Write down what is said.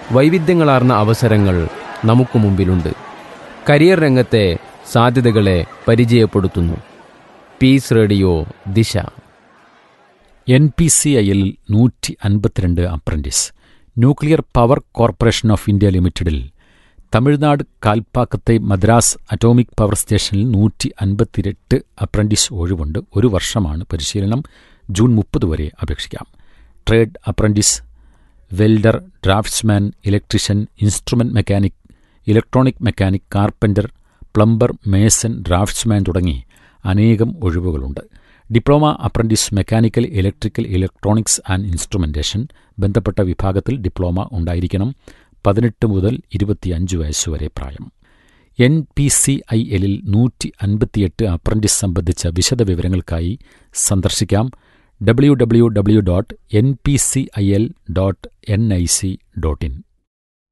വൈവിധ്യങ്ങളാർന്ന അവസരങ്ങൾ നമുക്ക് മുമ്പിലുണ്ട് കരിയർ രംഗത്തെ സാധ്യതകളെ പരിചയപ്പെടുത്തുന്നു peace radio Disha N P C ഐയിൽ നൂറ്റി അൻപത്തിരണ്ട് apprentice nuclear power corporation of India ലിമിറ്റഡിൽ തമിഴ്നാട് കാൽപ്പാക്കത്തെ മദ്രാസ് അറ്റോമിക് പവർ സ്റ്റേഷനിൽ നൂറ്റി അൻപത്തിരട്ട് അപ്രന്റീസ് ഒഴിവുണ്ട് ഒരു വർഷമാണ് പരിശീലനം ജൂൺ മുപ്പത് വരെ അപേക്ഷിക്കാം trade apprentice welder draftsman electrician instrument mechanic electronic mechanic carpenter plumber mason draftsman തുടങ്ങി അനേകം ഒഴിവുകളുണ്ട് diploma apprentice mechanical electrical electronics and instrumentation ബന്ധപ്പെട്ട വിഭാഗത്തിൽ ഡിപ്ലോമ ഉണ്ടായിരിക്കണം പതിനെട്ട് മുതൽ ഇരുപത്തിയഞ്ച് വയസ്സുവരെ പ്രായം എൻ പി സി ഐ എല്ലിൽ നൂറ്റി അൻപത്തിയെട്ട് അപ്രന്റീസ് സംബന്ധിച്ച വിശദ വിവരങ്ങൾക്കായി സന്ദർശിക്കാം W W W dot N P C I L dot N I C dot in